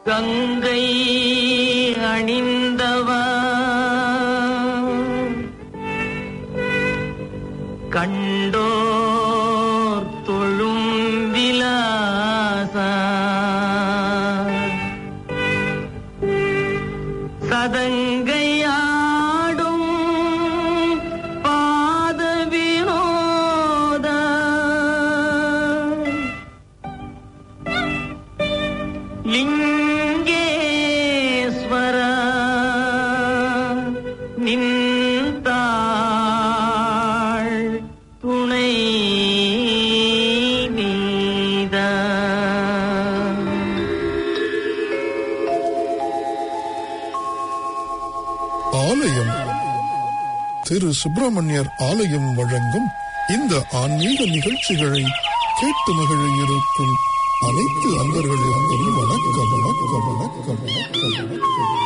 கங்கை அணிந்தவா கண்டோர் தொழும் விலாசா சதங்கையாடும் பாத வினோத லிங்கேஸ்வர நின்றாள் துணை நீதா ஆலயம் திரு சுப்பிரமணியர் ஆலயம் வழங்கும் இந்த ஆன்மீக நிகழ்ச்சிகளை கேட்டு மகிழ இருக்கும் அனைத்து அன்பர்களுக்கும் வணக்கம் வணக்கம் வணக்கம் வணக்கம் வணக்கம்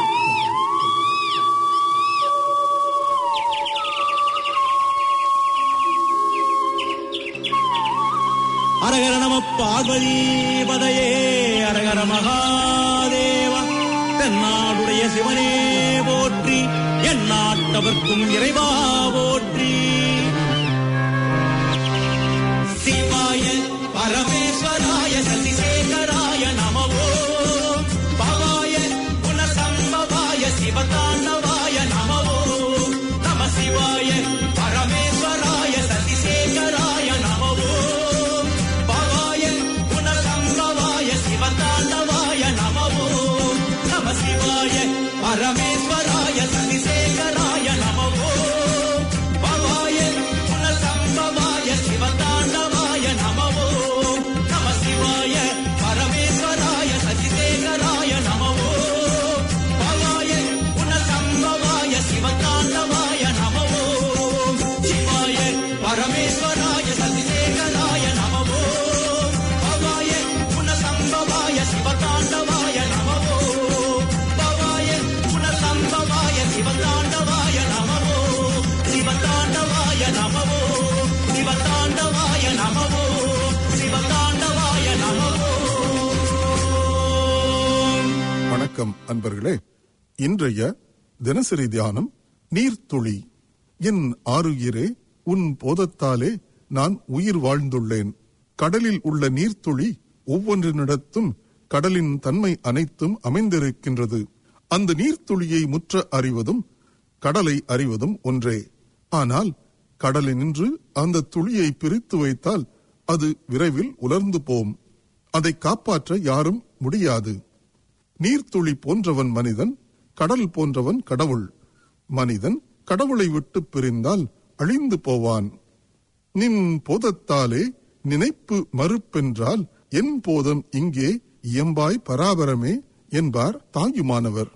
அரகர நம பார்வதி பதையே அரகர மகாதேவ தென்னாடுடைய சிவனே போற்றி என் நாட்டவர்க்கும் இறைவா போற்றி சிவாய பரமேஸ்வராய சசிசேகராய நமவோ பவாய குணசம்பவாய சிவதாண்டவாய நமவோ நம சிவாய பரமேஸ்வராய சசிசேகராய நமவோ பவாய குணசம்பவாய சிவதாண்டவாய நமவோ நம சிவாய பரமேஸ்வராய சசிசேகராய நமவோ பவாய குணசம்பவாய சிவதாண்டவாய நமவோ நம சிவாய பரமேஸ்வராய சசிசேகராய நமவோ பவாய குணசம்பவாய சிவதாண்டவாய நமவோ சிவாய பரமேஸ்வராய சசிசேகராய நமவோ பவாய குணசம்பவாய சிவதாண்டவாய நமவோ பவாய குணசம்பவாய சிவதாண்டவாய நமவோ சிவதாண்டவாய நமவோ சிவதாண்டவாய நமவோ சிவதாண்டவாய நமவோ வணக்கம் அன்பர்களே இன்றைய தினசரி தியானம் நீர்த்துளி என் ஆறுயிரே உன் போதத்தாலே நான் உயிர் வாழ்ந்துள்ளேன் கடலில் உள்ள நீர்த்துளி ஒவ்வொன்றினிடத்தும் கடலின் தன்மை அனைத்தும் அமைந்திருக்கின்றது அந்த நீர்த்துளியை முற்ற அறிவதும் கடலை அறிவதும் ஒன்றே ஆனால் கடலினின்று அந்த துளியை பிரித்து வைத்தால் அது விரைவில் உலர்ந்து போம் அதை காப்பாற்ற யாரும் முடியாது நீர்த்துளி போன்றவன் மனிதன் கடல் போன்றவன் கடவுள் மனிதன் கடவுளை விட்டு பிரிந்தால் அழிந்து போவான் நின் போதத்தாலே நினைப்பு மறுப்பென்றால் என் போதம் இங்கே இயம்பாய் பராபரமே என்பார் தாயுமானவர்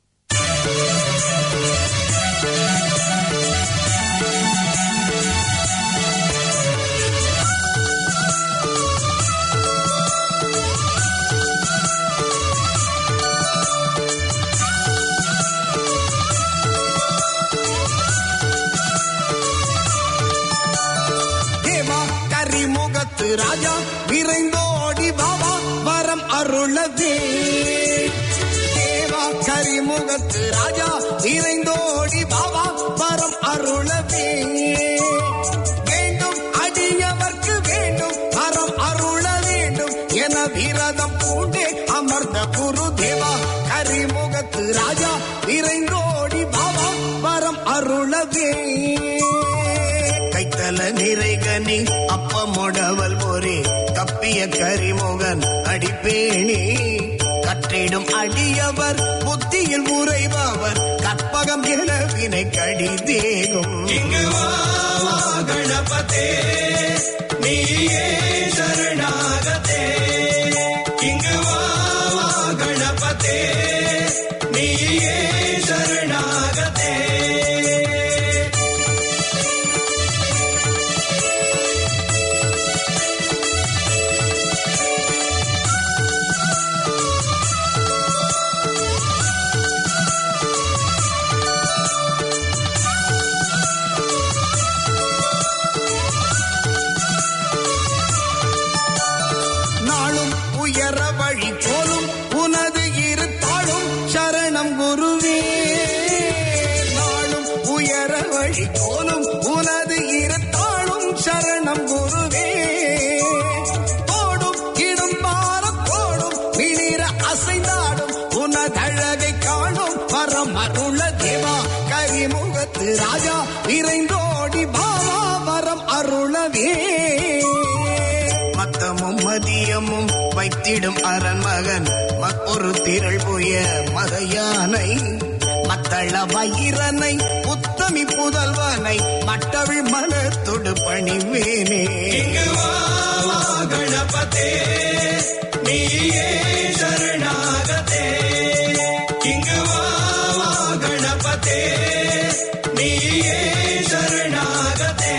தேவா கரிமுகத்து ராஜா விரைந்தோடி பாபா வரம் அருளதே தேவா கரிமுகத்து ராஜா விரைந்தோடி பாபா வரம் அருளதே வேண்டும் அடியவர்க்கு வேண்டும் வரம் அருள வேண்டும் என விரதம் பூண்டே அமர்ந்த குரு தேவா கரிமுகத்து ராஜா விரைந்தோடி பாபா வரம் அருளவே கைத்தல நிறைகனி அப்பமுடவல் மொறி தப்பிய கரிமுகன் அடிப்பேணி கற்றிடும் அடியவர் புத்தியில் உறைபவர் கற்பகம் என வினை கடி தேகும் இங்கு கணபதே நீயே சரணாகதே இங்கு கணபதே நீயே சரணாகதே அசைந்தாடும் உனதழகை காணும் வரம் அருள தேவா கரிமுகத்து ராஜா விரைந்தோடி பாவா வரம் அருளவே மத்தமும் மதியமும் வைத்திடும் அரண் மகன் ஒரு திரள் புய மத யானை மத்தள வயிரனை உத்தமி புதல்வனை மட்டவிழ் மனத்தொடு பணிவேனே கணபதே நீயே சரணாகதே இங்கு வா கணபதே நீயே சரணாகதே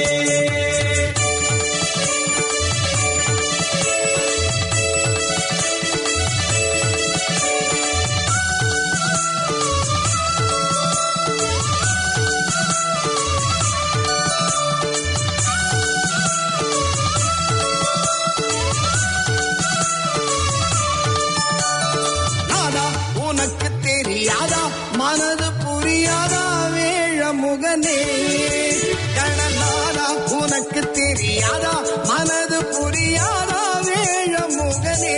நாதா உனக்கு தெரியாதா மனது புரியாதா வேழ முகனே கணநாதா உனக்கு தெரியாதா மனது புரியாதா வேழ முகனே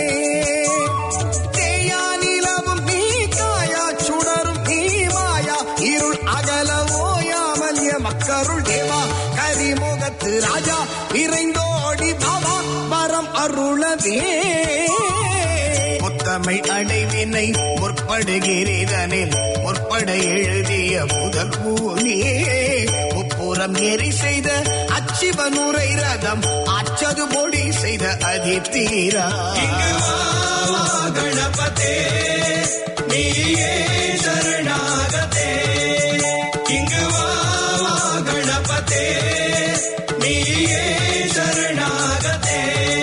தேயா நிலவும் நீ காயா சுடரும் நீ மாயா இருள் அகல ஓயாமல் மக்கருள் தேவா கரிமுகத்து ராஜா விரைந்தோடி பாவா வரம் அருளவே முத்தமிழ் அடைவினை முற்படுகிறதனில் முற்பட எழுதிய முதல் பூமியே முப்புறம் எரி செய்த அச்சிவனுரை ரதம் அச்சது பொடி செய்த அதித்தீரா கணபதே நீயே சரணாகதே இங்கு வா கணபதே நீயே சரணாகதே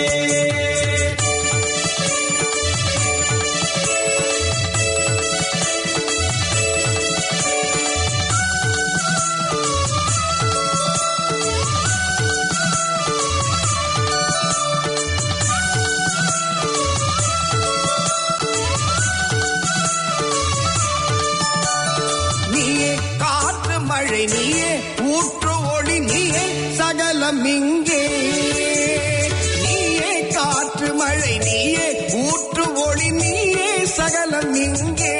நீயே காற்று மழை நீயே ஊற்று ஒளி நீயே சகலம் இங்கே நீயே காற்று மழை நீயே ஊற்று ஒளி நீயே சகலம் இங்கே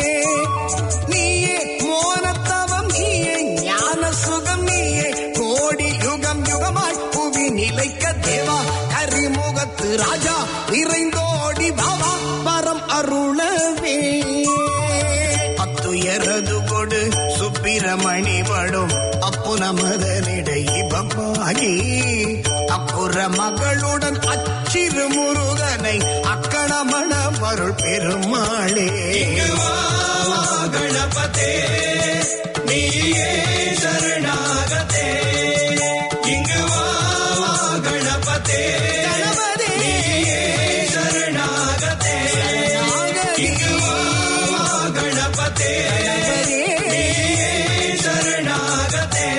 நீயே மோனத்தவம் நீயே ஞான சுகம் நீயே கோடி யுகம் யுகமாய் புவி நிலைக்க தேவா கரிமுகத்து ராஜா விரைந்தோடி பாவா வரம் அருளவே அத்துயரது கொடு சுப்பிரமணி படும் அப்புன மதனிடை இபமாகி அப்புற மகளுடன் அச்சிறு முருகனை அக்கணமண மருள் பெருமாளே கணபதே நீயே சரணாகதே இங்கு வா கணபதே கணபதே சரணாகதே இங்கு வா கணபதே சரணாகதே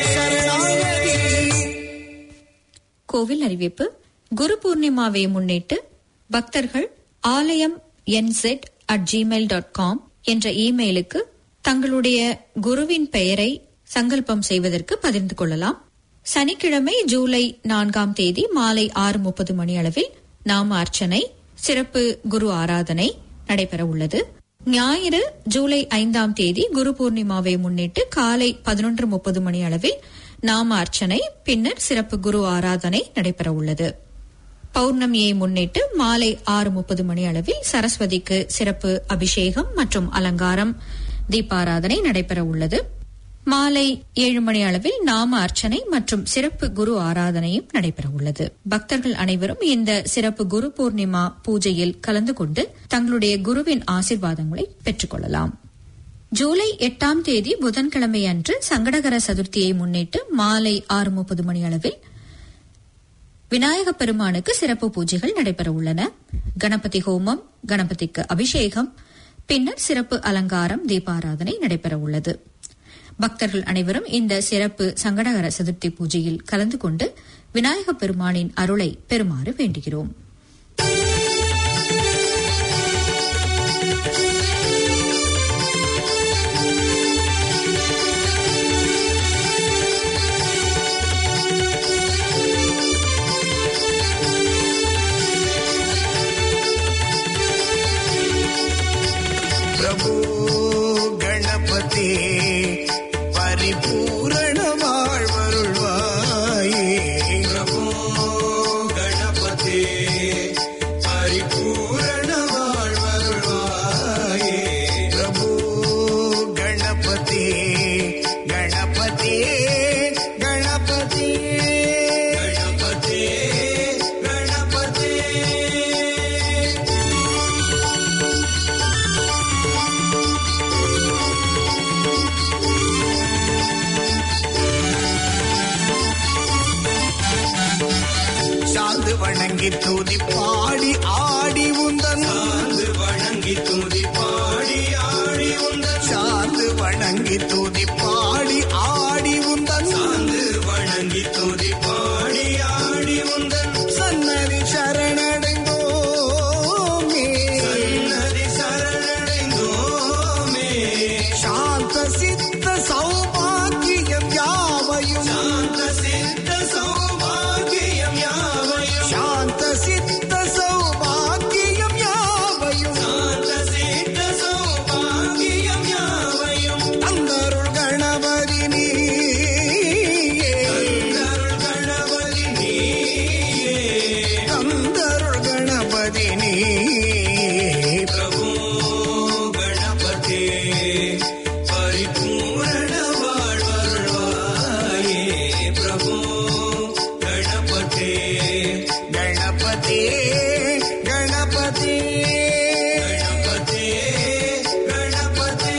கோவில் அறிவிப்பு குரு பூர்ணிமாவை முன்னிட்டு பக்தர்கள் ஆலயம் என்செட் அட் ஜிமெயில் டாட் காம் என்ற இமெயிலுக்கு தங்களுடைய குருவின் பெயரை சங்கல்பம் செய்வதற்கு பகிர்ந்து கொள்ளலாம் சனிக்கிழமை ஜூலை நான்காம் தேதி மாலை ஆறு முப்பது மணி அளவில் நாம அர்ச்சனை சிறப்பு குரு ஆராதனை நடைபெற உள்ளது ஞாயிறு ஜூலை ஐந்தாம் தேதி குரு பூர்ணிமாவை முன்னிட்டு காலை பதினொன்று முப்பது மணி அளவில் நாம அர்ச்சனை பின்னர் சிறப்பு குரு ஆராதனை நடைபெற உள்ளது பௌர்ணமியை முன்னிட்டு மாலை ஆறு முப்பது மணி அளவில் சரஸ்வதிக்கு சிறப்பு அபிஷேகம் மற்றும் அலங்காரம் தீபாராதனை நடைபெற உள்ளது மாலை ஏழு மணி அளவில் நாம அர்ச்சனை மற்றும் சிறப்பு குரு ஆராதனையும் நடைபெற உள்ளது பக்தர்கள் அனைவரும் இந்த சிறப்பு குரு பூர்ணிமா பூஜையில் கலந்து கொண்டு தங்களுடைய குருவின் ஆசிர்வாதங்களை பெற்றுக் கொள்ளலாம் ஜூலை எட்டாம் தேதி புதன்கிழமை அன்று சங்கடகர சதுர்த்தியை முன்னிட்டு மாலை ஆறு முப்பது மணி அளவில் விநாயக பெருமானுக்கு சிறப்பு பூஜைகள் நடைபெற உள்ளன கணபதி ஹோமம் கணபதிக்கு அபிஷேகம் பின்னர் சிறப்பு அலங்காரம் தீபாராதனை நடைபெற உள்ளது பக்தர்கள் அனைவரும் இந்த சிறப்பு சங்கடகர சதுர்த்தி பூஜையில் கலந்து கொண்டு விநாயக பெருமானின் அருளை பெறுமாறு வேண்டுகிறோம் வணங்கி துதி பாடி ஆடி உந்தன் சார்ந்து வணங்கி துதி பாடி ஆடி உந்தன் சார்ந்து வணங்கி துதி பாடி ஆடி உந்தன் சார்ந்து வணங்கி துதி பாடி ஆடி உந்தன் சன்னதி சரணடைந்தோமே நதி சரணடைந்தோமே சாந்த சித்த சௌபாக்கியம் யாவையும் சாந்த சித்த சௌபாகியம் யாவையும் சாந்த சித்த சௌபாக்கியம் யாவையும் சாந்த சித்த சௌபாகியம் யாவையும் தந்தருள் கணபதி நீயே அருள் கணபதி நீயே தந்தருள் கணபதி நீயே பிரபு கணபதி பரிபூரண வாழ்வருள்வாயே பிரபு கணபதி கணபதி கணபதி கணபதி கணபதி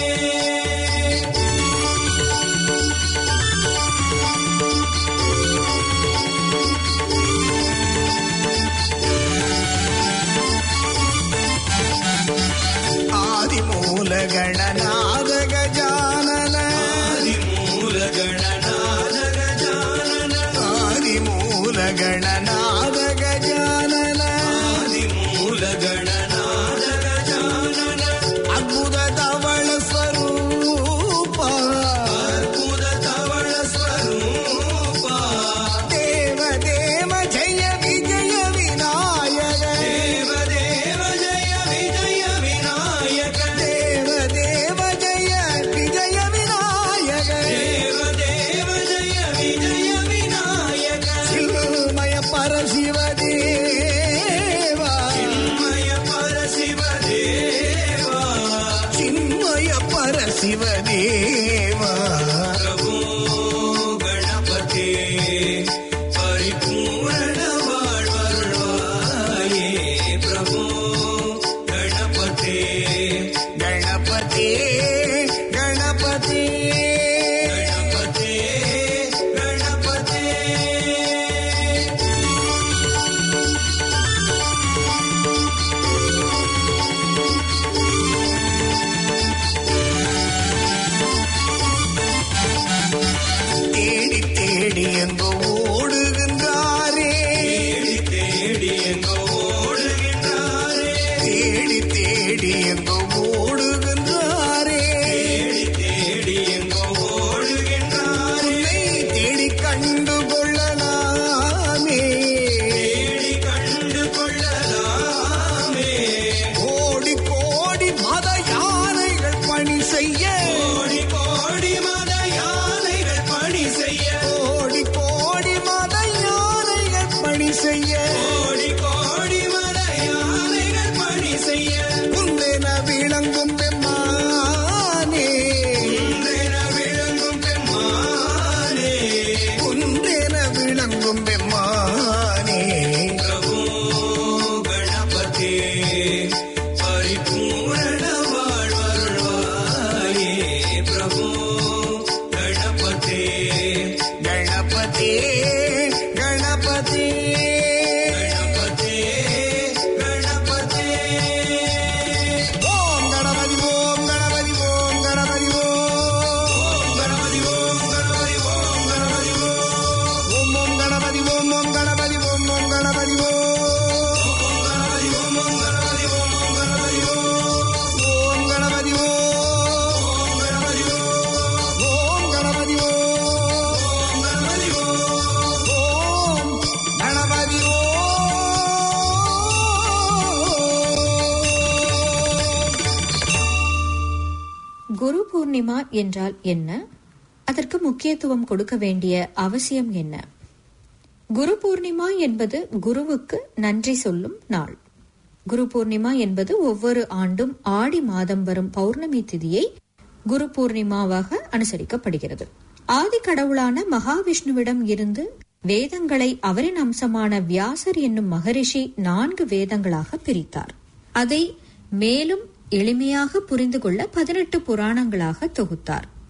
ஆதிமூல கணநாத கஜானன ஆதிமூல கணநாத கஜானன ஆதிமூல கணநாத கஜானன ஆதிமூல கணநாத கஜானன அற்புத தவள ஸ்வரூபா அற்புத தவள ஸ்வரூபா தேவ தேவ ஜெய விஜய விநாயக தேவ தேவ ஜெய விஜய விநாயக தேவ தேவ ஜெய விஜய விநாயக தேவ தேவ ஜெய விஜய விநாயக சில்மய பரசிவ தேவா மய பரசிவ தேவா சின்மய பரசிவ தேவா பிரபு கணபதி பரிபூரண வாழ்வருள்வாயே பிரபு கணபதி கணபதி கணபதி கணபதி கணபதி தேடி தேடி எங்கோ ஓடுகின்றாரே தேடி தேடி எங்கோ ஓடுகின்றாரே தேடி தேடி எங்கோ ஓடுகின்றாரே தேடி தேடி எங்கோ ஓடுகின்றாரே உன்னை தேடி கண்டு கொள்ளலாமே தேடி கண்டு கொள்ளலாமே கோடி கோடி மத யானைகள் பணி செய்ய கோடி கோடி மத யானைகள் பணி செய்ய கோடி கோடி மத யானைகள் பணி செய்ய கோடி கோடி மத யானைகள் பணி செய்ய குந்தென விளங்கும் பெம்மானே இன்றென விளங்கும் பெம்மானே குந்தென விளங்கும் பெம்மானே பிரபு கணபதி பரிபூரண வாழ்வருள்வாயே பிரபு கணபதி கணபதி கணபதி கணபதி கணபதி ஓம் கணபதி ஓம் கணபதி ஓம் கணபதி ஓம் கணபதி ஓம் கணபதி ஓம் கணபதி ஓம் ஓம் ஓம் கணபதி ஓம் ஓம் கணபதி ஓம் ஓம் கணபதி ஓம் ஓம் கணபதி ஓம் ஓம் கணபதி ஓம் ஓம் கணபதி ஓம் கணபதி ஓம் ஓம் கணபதி ஓம் கணபதி ஓம் ஓம் கணபதி ஓம் குரு பூர்ணிமா என்றால் என்ன அதற்கு முக்கியத்துவம் கொடுக்க வேண்டிய அவசியம் என்ன குரு பூர்ணிமா என்பது குருவுக்கு நன்றி சொல்லும் நாள் குரு பூர்ணிமா என்பது ஒவ்வொரு ஆண்டும் ஆடி மாதம் வரும் பௌர்ணமி திதியை குரு பூர்ணிமாவாக அனுசரிக்கப்படுகிறது ஆதி கடவுளான மகாவிஷ்ணுவிடம் இருந்து வேதங்களை அவரின் அம்சமான வியாசர் என்னும் மகரிஷி நான்கு வேதங்களாக பிரித்தார் அதை மேலும் எளிமையாக புரிந்து கொள்ள பதினெட்டு புராணங்களாக தொகுத்தார்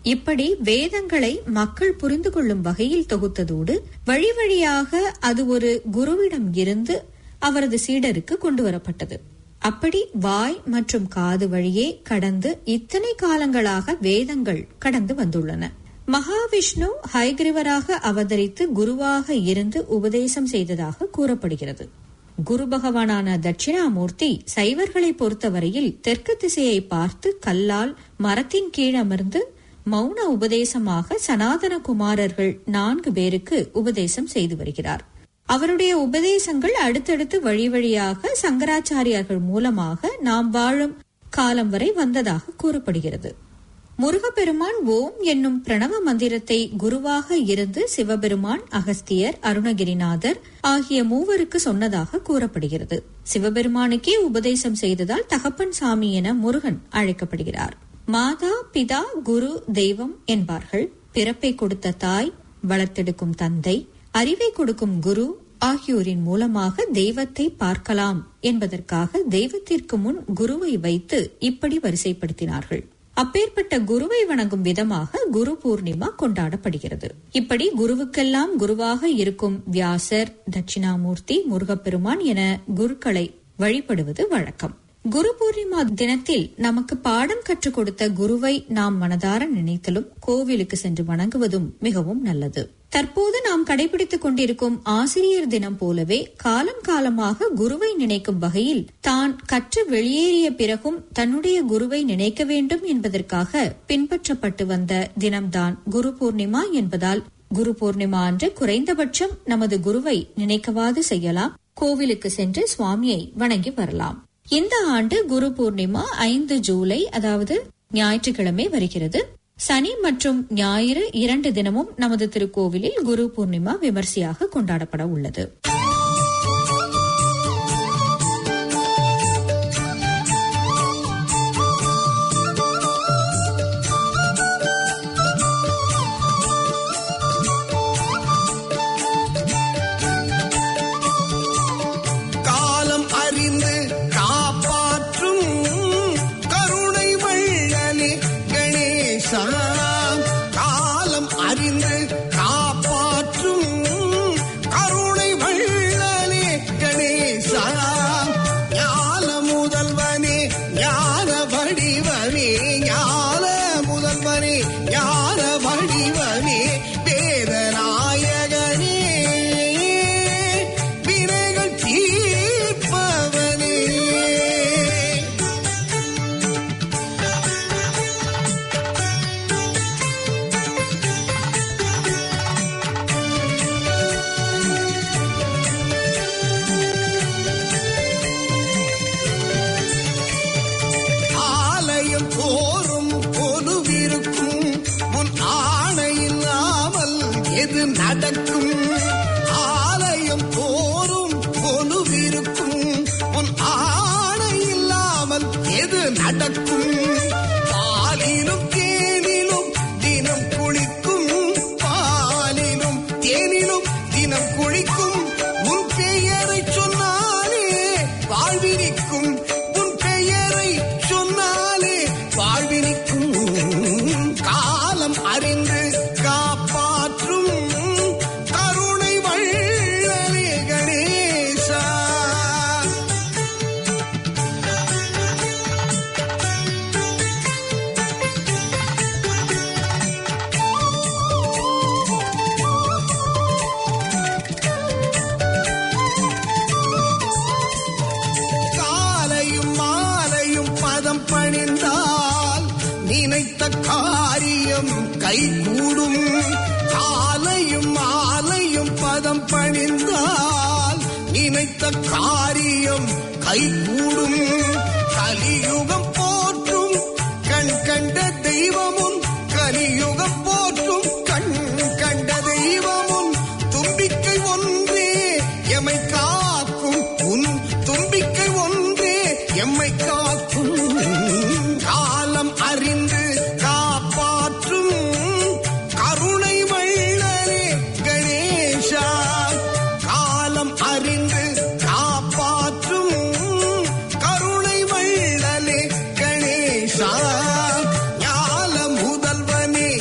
இப்படி வேதங்களை மக்கள் புரிந்து கொள்ளும் வகையில் தொகுத்ததோடு வழி வழியாக அது ஒரு குருவிடம் இருந்து அவரது சீடருக்கு கொண்டு வரப்பட்டது அப்படி வாய் மற்றும் காது வழியே கடந்து இத்தனை காலங்களாக வேதங்கள் கடந்து வந்துள்ளன மகாவிஷ்ணு ஹைகிரிவராக அவதரித்து குருவாக இருந்து உபதேசம் செய்ததாக கூறப்படுகிறது குரு பகவானான தட்சிணாமூர்த்தி சைவர்களை பொறுத்தவரையில் தெற்கு திசையை பார்த்து கல்லால் மரத்தின் கீழ் அமர்ந்து மௌன உபதேசமாக சனாதன குமாரர்கள் நான்கு பேருக்கு உபதேசம் செய்து வருகிறார் அவருடைய உபதேசங்கள் அடுத்தடுத்து வழி வழியாக சங்கராச்சாரியார்கள் மூலமாக நாம் வாழும் காலம் வரை வந்ததாக கூறப்படுகிறது முருகப்பெருமான் ஓம் என்னும் பிரணவ மந்திரத்தை குருவாக இருந்து சிவபெருமான் அகஸ்தியர் அருணகிரிநாதர் ஆகிய மூவருக்கு சொன்னதாக கூறப்படுகிறது சிவபெருமானுக்கே உபதேசம் செய்ததால் தகப்பன் சாமி என முருகன் அழைக்கப்படுகிறார் மாதா பிதா குரு தெய்வம் என்பார்கள் பிறப்பை கொடுத்த தாய் வளர்த்தெடுக்கும் தந்தை அறிவை கொடுக்கும் குரு ஆகியோரின் மூலமாக தெய்வத்தை பார்க்கலாம் என்பதற்காக தெய்வத்திற்கு முன் குருவை வைத்து இப்படி வரிசைப்படுத்தினார்கள் அப்பேற்பட்ட குருவை வணங்கும் விதமாக குரு பூர்ணிமா கொண்டாடப்படுகிறது இப்படி குருவுக்கெல்லாம் குருவாக இருக்கும் வியாசர் தட்சிணாமூர்த்தி முருகப்பெருமான் என குருக்களை வழிபடுவது வழக்கம் குரு பூர்ணிமா தினத்தில் நமக்கு பாடம் கற்றுக் கொடுத்த குருவை நாம் மனதார நினைத்தலும் கோவிலுக்கு சென்று வணங்குவதும் மிகவும் நல்லது தற்போது நாம் கடைபிடித்துக் கொண்டிருக்கும் ஆசிரியர் தினம் போலவே காலம் காலமாக குருவை நினைக்கும் வகையில் தான் கற்று வெளியேறிய பிறகும் தன்னுடைய குருவை நினைக்க வேண்டும் என்பதற்காக பின்பற்றப்பட்டு வந்த தினம்தான் குரு பூர்ணிமா என்பதால் குரு பூர்ணிமா அன்று குறைந்தபட்சம் நமது குருவை நினைக்கவாது செய்யலாம் கோவிலுக்கு சென்று சுவாமியை வணங்கி வரலாம் இந்த ஆண்டு குரு பூர்ணிமா ஐந்து ஜூலை அதாவது ஞாயிற்றுக்கிழமை வருகிறது சனி மற்றும் ஞாயிறு இரண்டு தினமும் நமது திருக்கோவிலில் குரு பூர்ணிமா விமர்சையாக கொண்டாடப்பட உள்ளது காலம் அறிந்து காப்பாற்றும் கருணை வள்ளலே கணேசா காலம் அறிந்து காப்பாற்றும் கருணை வள்ளலே கணேசா ஞான முதல்வனே ஞான வடிவமே ஞான முதல்வனே ஞான வடிவமே வேதநாயகனே வினைகள் தீர்ப்பவனே ஆலயம் தோறும் கொலுவிருக்கும் உன் ஆணை இல்லாமல் எது நடக்கும் ஆலயம் தோறும் கொலுவிருக்கும் உன் ஆணை இல்லாமல் எது நடக்கும் பாலிலும் தேனிலும் தினம் குளிக்கும் பாலிலும் தேனிலும் தினம் குளிக்கும் உன் பெயரை சொன்னாலே வாழ்வினிக்கும் உன் பெயரை சொன்னாலே வாழ்வினிக்கும் காலம் அறிந்து காப்பாற்றும் கருணை வள்ளலே கணேசா காலையும் மாலையும் பதம் பணிந்தால் நினைத்த காரியம் கைகூடும் காலையும் மாலையும் பதம் பணிந்தால் நினைத்த காரியம் கைகூடும் கலியுகம் போற்றும் கண் கண்ட தெய்வமும் கலியுகம் போற்றும் கண் கண்ட தெய்வமும் தும்பிக்கை ஒன்றே எமை காக்கும் உன் தும்பிக்கை ஒன்றே எம்மை காக்கும் காலம் அறிந்து காப்பாற்றும் கருணை வள்ளலே கணேசா காலம் அறிந்து காப்பாற்றும் கருணை வள்ளலே கணேசா ஞான முதல்வனே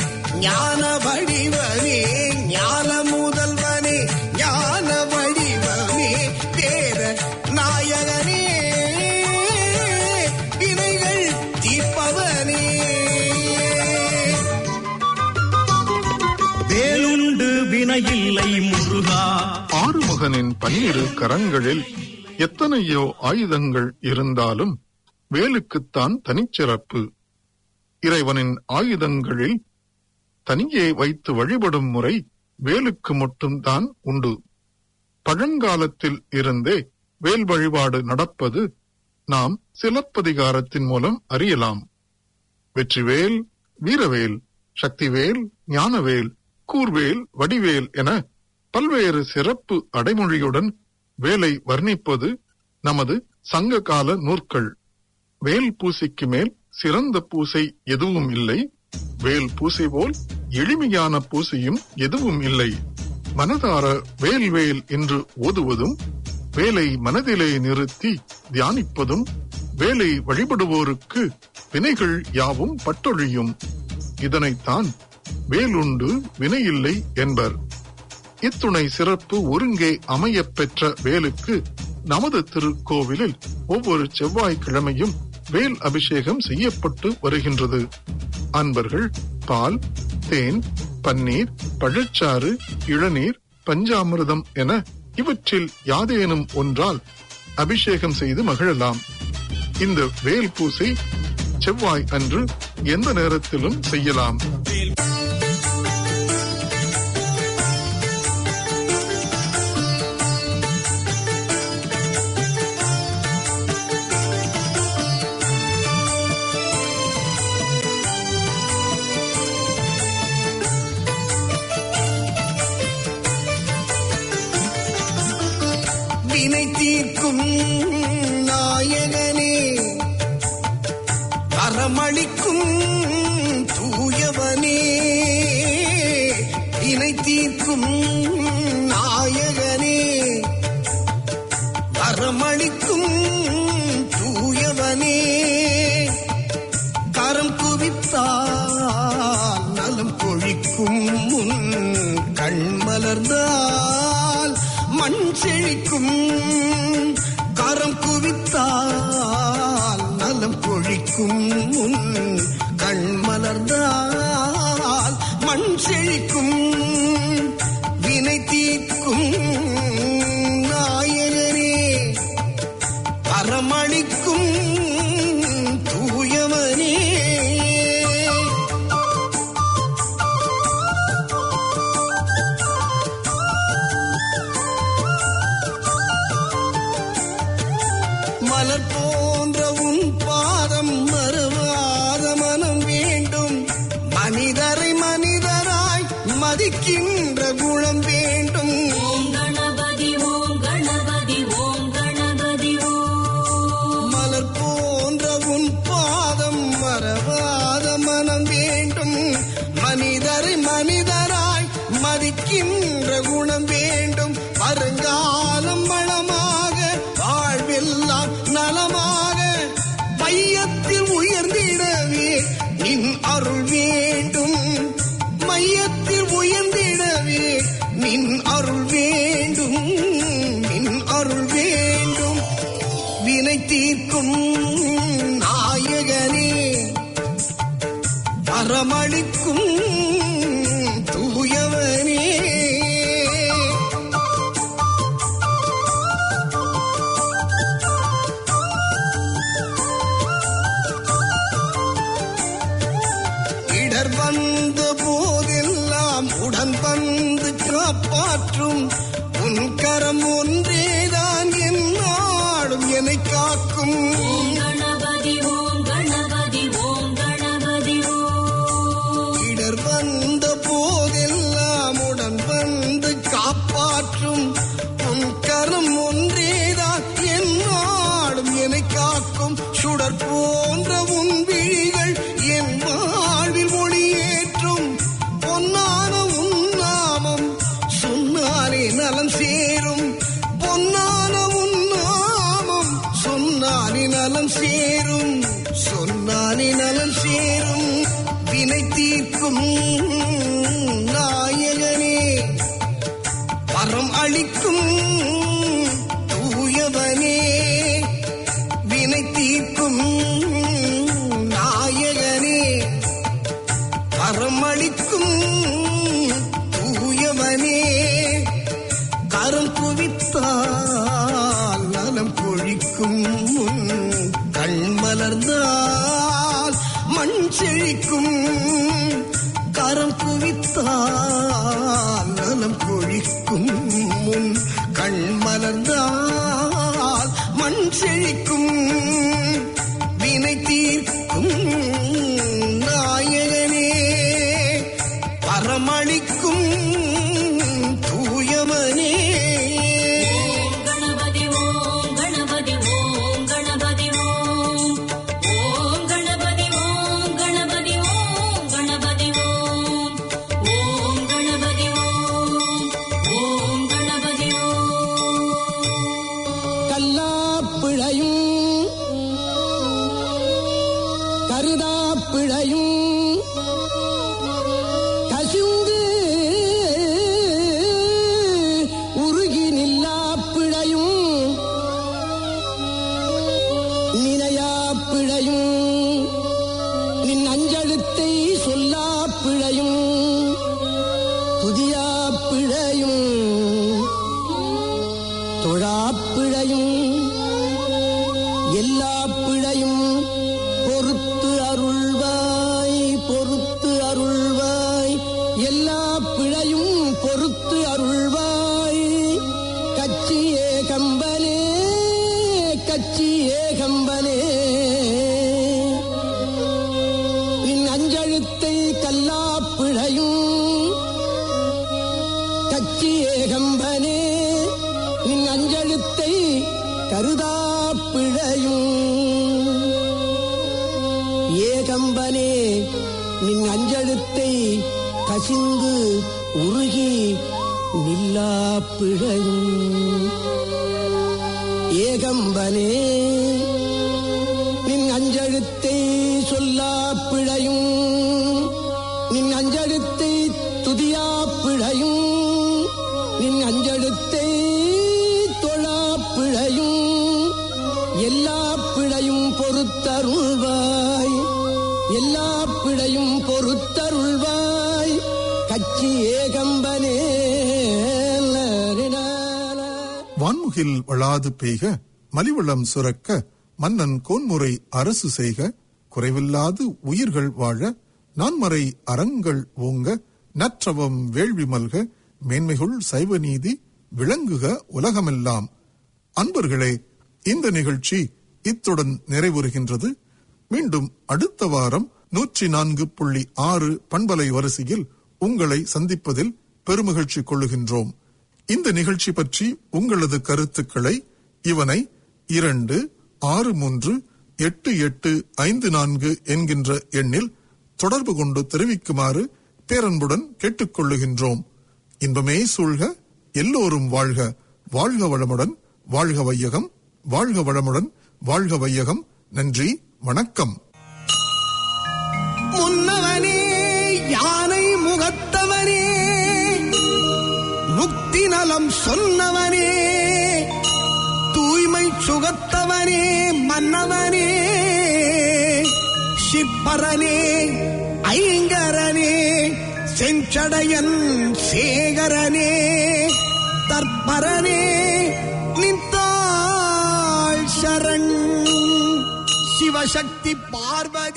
இல்லை முருகா ஆறுமுகனின் பன்னிரு கரங்களில் எத்தனையோ ஆயுதங்கள் இருந்தாலும் வேலுக்குத்தான் தனிச்சிறப்பு இறைவனின் ஆயுதங்களில் தனியே வைத்து வழிபடும் முறை வேலுக்கு மட்டும்தான் உண்டு பழங்காலத்தில் இருந்தே வேல் வழிபாடு நடப்பது நாம் சிலப்பதிகாரத்தின் மூலம் அறியலாம் வெற்றிவேல் வீரவேல் சக்திவேல் ஞானவேல் கூர்வேல் வடிவேல் என பல்வேறு சிறப்பு அடைமொழியுடன் வேலை வர்ணிப்பது நமது சங்க கால நூற்கள் வேல் பூசைக்கு மேல் சிறந்த பூசை எதுவும் இல்லை வேல் பூசை போல் எளிமையான பூசையும் எதுவும் இல்லை மனதார வேல் வேல் என்று ஓதுவதும் வேலை மனதிலே நிறுத்தி தியானிப்பதும் வேலை வழிபடுவோருக்கு வினைகள் யாவும் பட்டொழியும் இதனைத்தான் வேலுண்டு வினையில்லை என்பர் இத்துணை சிறப்பு ஒருங்கே அமையப் பெற்ற வேலுக்கு நமது திருக்கோவிலில் ஒவ்வொரு செவ்வாய்க்கிழமையும் வேல் அபிஷேகம் செய்யப்பட்டு வருகின்றது அன்பர்கள் பால் தேன் பன்னீர் பழச்சாறு இளநீர் பஞ்சாமிர்தம் என இவற்றில் யாதேனும் ஒன்றால் அபிஷேகம் செய்து மகிழலாம் இந்த வேல் பூசை செவ்வாய் அன்று எந்த நேரத்திலும் செய்யலாம் வினை தீர்க்கும் நாயகனே வரமளிக்கும் தூயவனே வினை தீர்க்கும் நாயகனே வரமளிக்கும் தூயவனே கரம் குவித்தால் நலம் கொழிக்கும் முன் கண் மலர்ந்தால் மண் செழிக்கும் கரம் குவித்தால் நலம் கொழிக்கும் முன் கண் மலர்ந்தால் மண் செழிக்கும் வினை தீர்க்கும் நாயகனே பரமளிக்கும் தூயவனே மலர் போன்ற உன் பாதம் மறுவாத மனம் வேண்டும் மனிதரை மனிதராய் மதிக்கின்ற குணம் வேண்டும் ஓம் கணபதி ஓம் கணபதி ஓம் கணபதி ஓம் மலர் போன்ற உன் பாதம் மறவாத மனம் வேண்டும் மனிதரை மனிதராய் மதிக்கின்ற குணம் வேண்டும் வருங்காலம் வளமாக வாழ்வெல்லாம் நலமாக மையத்தில் உயர்ந்திடவே நின் அருள் வேண்டும் மையத்தில் உயர்ந்திடவே நின் அருள் வேண்டும் நின் அருள் வேண்டும் வினை தீர்க்கும் நாயகனே வரமளிக்கும் தூயவனே இடர் வந்த போதெல்லாம் உடன் வந்து காப்பாற்றும் உன் கரம் ஒன்றேதான் என் நாடும் என்னை காக்கும் ஓம் கணபதி ஓம் கணபதி ஓம் கணபதி ஓம் இடர் வந்த போதெல்லாம் உடன் வந்து காப்பாற்றும் உன் கரம் ஒன்றேதான் என் நாடும் என்னை காக்கும் சுடர் போன்ற உன் விழிகள் என் வாழ்வில் ஒளியேற்றும் பொன்னான உன் நாமம் சொன்னாலே நலம் சேரும் பொன்னான உன் நாமம் சொன்னாலே நலம் சேரும் சொன்னாலே நலம் சேரும் வினை தீர்க்கும் நாயகனே வரம் அளிக்கும் தூயவனே வினை தீர்க்கும் நாயகனே வரம் அளிக்கும் தூயவனே மலர்ந்தால் மண் செழிக்கும் கரம் குவித்தால் நலம் கொழிக்கும் முன் கண் மலர்ந்தால் மண் செழிக்கும் வினை தீர்க்கும் நாயகனே பரமளிக்கும் தூயமனே கணபதி ஓம் கணபதி ஓம் கணபதி ஓம் ஓம் கணபதி ஓம் கணபதி ஓம் கணபதி ஓம் ஓம் கணபதி ஓம் ஓம் கணபதி ஓம் கல்லாப்பிழையும் கருதாப்பிழையும் கசிந்து உருகி நில்லாப்பிழையும் நினையாப்பிழையும் நின் அஞ்செழுத்தை சொல்லாப்பிழையும் புதியாப்பிழையும் தொழாப்பிழையும் எல்லா பிழையும் பொறுத்து அருள்வாய் பொறுத்து அருள்வாய் எல்லா பிழையும் பொறுத்து அருள்வாய் கச்சி ஏகம்பனே கச்சி ஏகம்பனே நின் அஞ்செழுத்தை கல்லாப்பிழையும் கச்சி ஏகம்பனே நின் அஞ்செழுத்தை கருதாப்பிழையும் ஏகம்பனே நின் அஞ்செழுத்தை கசிந்து உருகி நில்லாப்பிழையும் ஏகம்பனே நின் அஞ்செழுத்தை சொல்லாப்பிழையும் நின் அஞ்செழுத்தை துதியாப்பிழையும் நின் அஞ்செழுத்தை தொழாப்பிழையும் எல்லா பிழையும் பொறுத்தருள்வாய் எல்லா பிழையும் பொறுத்தருள்வாய் கச்சி ஏகம்பனே வான்முகில் வளாது பெய்க மலிவளம் சுரக்க மன்னன் கோன்முறை அரசு செய்க குறைவில்லாது உயிர்கள் வாழ நான்மறை அறங்கள் ஓங்க நற்றவம் வேள்வி மல்க மேன்மைகுள் சைவ நீதி விளங்குக உலகமெல்லாம் அன்பர்களே இந்த நிகழ்ச்சி இத்துடன் நிறைவுறுகின்றது மீண்டும் அடுத்த வாரம் நூற்றி நான்கு புள்ளி ஆறு பண்பலை வரிசையில் உங்களை சந்திப்பதில் பெருமகிழ்ச்சி கொள்ளுகின்றோம் இந்த நிகழ்ச்சி பற்றி உங்களது கருத்துக்களை இவனை இரண்டு ஆறு மூன்று எட்டு எட்டு ஐந்து நான்கு என்கின்ற எண்ணில் தொடர்பு கொண்டு தெரிவிக்குமாறு பேரன்புடன் கேட்டுக்கொள்ளுகின்றோம் இன்பமே சூழ்க எல்லோரும் வாழ்க வாழ்க வளமுடன் வாழ்க வையகம் வாழ்க வளமுடன் வாழ்க வையகம் நன்றி வணக்கம் முன்னவனே யானை முகத்தவனே முக்தி நலம் சொன்னவனே தூய்மை சுகத்தவனே மன்னவனே சிப்பரனே ஐங்கரனே செஞ்சடையன் சேகரனே தற்பரனே நின்றாள் சரண் சிவசக்தி பார்வதி